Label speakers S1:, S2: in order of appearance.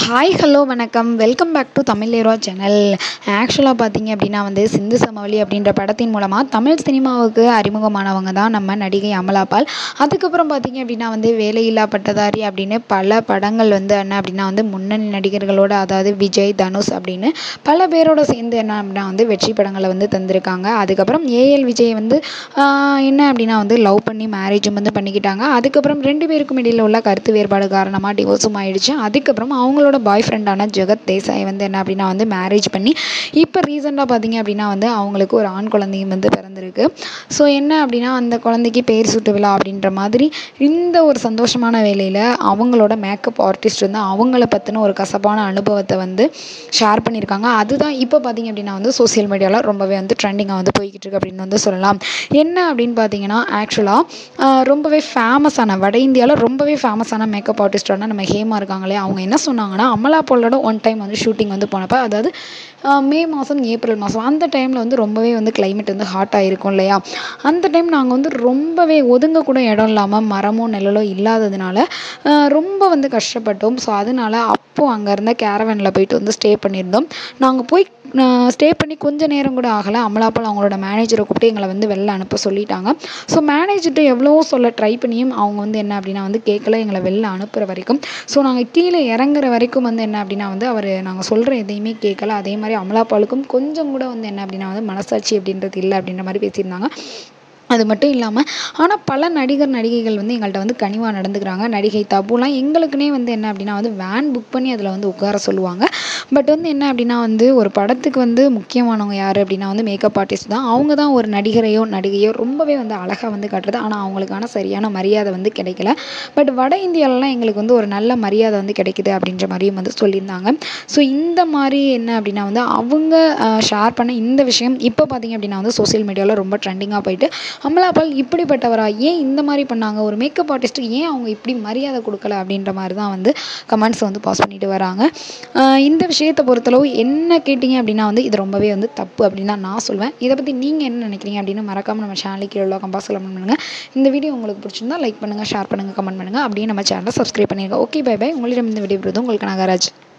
S1: hi hello வணக்கம் welcome back to Tamil aero channel ஆக்சுவலாக பார்த்தீங்க அப்படின்னா வந்து சிந்து சமவெளி அப்படின்ற படத்தின் மூலமாக தமிழ் சினிமாவுக்கு அறிமுகமானவங்க தான் நம்ம நடிகை அமலாபால் அதுக்கப்புறம் பார்த்தீங்க அப்படின்னா வந்து வேலையில்லா பட்டதாரி அப்படின்னு பல படங்கள் வந்து என்ன அப்படின்னா வந்து முன்னணி நடிகர்களோட அதாவது விஜய் தனுஷ் அப்படின்னு பல பேரோட சேர்ந்து என்ன அப்படின்னா வந்து வெற்றி படங்களை வந்து தந்திருக்காங்க அதுக்கப்புறம் ஏஎல் விஜய் வந்து ஆஹ், என்ன அப்படின்னா வந்து லவ் பண்ணி மேரேஜும் வந்து பண்ணிக்கிட்டாங்க அதுக்கப்புறம் ரெண்டு பேருக்கும் இடையில் உள்ள கருத்து வேறுபாடு காரணமாக டிவோர்ஸும் ஆயிடுச்சு அதுக்கப்புறம் அவங்களோட பாய் ஃப்ரெண்டான ஜெகத் தேசாய் வந்து என்ன அப்படின்னா வந்து மேரேஜ் பண்ணி இப்போ ரீசெண்டாக பார்த்தீங்க அப்படின்னா வந்து அவங்களுக்கு ஒரு ஆண் குழந்தையும் வந்து பிறந்திருக்கு ஸோ என்ன அப்படின்னா அந்த குழந்தைக்கு பேர் சூட்டு விழா அப்படின்ற மாதிரி இந்த ஒரு சந்தோஷமான வேலையில் அவங்களோட மேக்கப் ஆர்டிஸ்ட் வந்து அவங்கள பற்றின ஒரு கசப்பான அனுபவத்தை வந்து ஷேர் பண்ணியிருக்காங்க அதுதான் இப்போ பார்த்தீங்க அப்படின்னா வந்து சோஷியல் மீடியாவில் ரொம்பவே வந்து ட்ரெண்டிங்காக வந்து போய்கிட்டு இருக்கு அப்படின்னு வந்து சொல்லலாம் என்ன அப்படின்னு பார்த்தீங்கன்னா ஆக்சுவலாக ரொம்பவே ஃபேமஸான வட இந்தியாவில் ரொம்பவே ஃபேமஸான மேக்கப் ஆர்டிஸ்டான நம்ம ஹேமா இருக்காங்களே அவங்க என்ன சொன்னாங்கன்னா அமலா பாலோட ஒன் டைம் வந்து ஷூட்டிங் வந்து போனப்போ அதாவது ஆஹ் மே மாதம் ஏப்ரல் மாதம் அந்த டைமில் வந்து ரொம்பவே வந்து climate வந்து ஹாட்டாக இருக்கும் இல்லையா அந்த டைம் நாங்கள் வந்து ரொம்பவே ஒதுங்க கூட இடம் இல்லாமல் மரமோ நிழலோ இல்லாததுனால ஆஹ் ரொம்ப வந்து கஷ்டப்பட்டோம் ஸோ அதனால அப்போது அங்கே இருந்த கேரவனில் போயிட்டு வந்து ஸ்டே பண்ணியிருந்தோம் நாங்கள் போய் ஸ்டே பண்ணி கொஞ்ச நேரம் கூட ஆகலை அமலாபால் அவங்களோட மேனேஜரை கூப்பிட்டு எங்களை வந்து வெளில அனுப்ப சொல்லிட்டாங்க ஸோ மேனேஜர்கிட்ட எவ்வளவோ சொல்ல ட்ரை பண்ணியும் அவங்க வந்து என்ன அப்படின்னா வந்து கேட்கல எங்களை வெளில அனுப்புகிற வரைக்கும் ஸோ நாங்கள் கீழே இறங்குற வரைக்கும் வந்து என்ன அப்படின்னா வந்து அவர் நாங்கள் சொல்கிற எதையுமே கேட்கல அதே மாதிரி அமலாபாலுக்கும் கொஞ்சம் கூட வந்து என்ன அப்படின்னா வந்து மனசாட்சி அப்படின்றது இல்லை அப்படின்ற மாதிரி பேசியிருந்தாங்க அது மட்டும் இல்லாமல் ஆனால் பல நடிகர் நடிகைகள் வந்து எங்கள்கிட்ட வந்து கனிவாக நடந்துக்கிறாங்க நடிகை தபுலாம் எங்களுக்குனே வந்து என்ன அப்படின்னா வந்து வேன் புக் பண்ணி அதில் வந்து உட்கார சொல்லுவாங்க பட் வந்து என்ன அப்படின்னா வந்து ஒரு படத்துக்கு வந்து முக்கியமானவங்க யார் அப்படின்னா வந்து மேக்கப் ஆர்டிஸ்ட் தான் அவங்க தான் ஒரு நடிகரையோ நடிகையோ ரொம்பவே வந்து அழகாக வந்து காட்டுறது ஆனால் அவங்களுக்கான சரியான மரியாதை வந்து கிடைக்கல பட் வட இந்தியாவிலலாம் எங்களுக்கு வந்து ஒரு நல்ல மரியாதை வந்து கிடைக்குது அப்படின்ற மாதிரியும் வந்து சொல்லியிருந்தாங்க ஸோ இந்த மாதிரி என்ன அப்படின்னா வந்து அவங்க ஷேர் பண்ண இந்த விஷயம் இப்போ பார்த்தீங்க அப்படின்னா வந்து சோஷியல் மீடியாவில் ரொம்ப ட்ரெண்டிங்காக போயிட்டு அமலாபால் இப்படிப்பட்டவரா ஏன் இந்த மாதிரி பண்ணாங்க ஒரு மேக்கப் ஆர்டிஸ்ட்டுக்கு ஏன் அவங்க இப்படி மரியாதை கொடுக்கல அப்படின்ற மாதிரி தான் வந்து கமெண்ட்ஸ் வந்து பாஸ் பண்ணிட்டு வராங்க ஆஹ் இந்த விஷயத்தை பொறுத்தளவு என்ன கேட்டிங்க அப்படின்னா வந்து இது ரொம்பவே வந்து தப்பு அப்படின்னு தான் நான் சொல்வேன் இதை பற்றி நீங்கள் என்ன நினைக்கிறீங்க அப்படின்னு மறக்காமல் நம்ம சேனலுக்கு கீழே உள்ள கம்பாஸில் கமெண்ட் பண்ணுங்கள் இந்த வீடியோ உங்களுக்கு பிடிச்சிருந்தா லைக் பண்ணுங்கள் ஷேர் பண்ணுங்கள் கமெண்ட் பண்ணுங்கள் அப்படியே நம்ம சேனலை சப்ஸ்கிரைப் பண்ணிடுங்க ஓகே பை பை உங்களிடம் இந்த வீடியோ உங்களுக்கு நாகராஜ்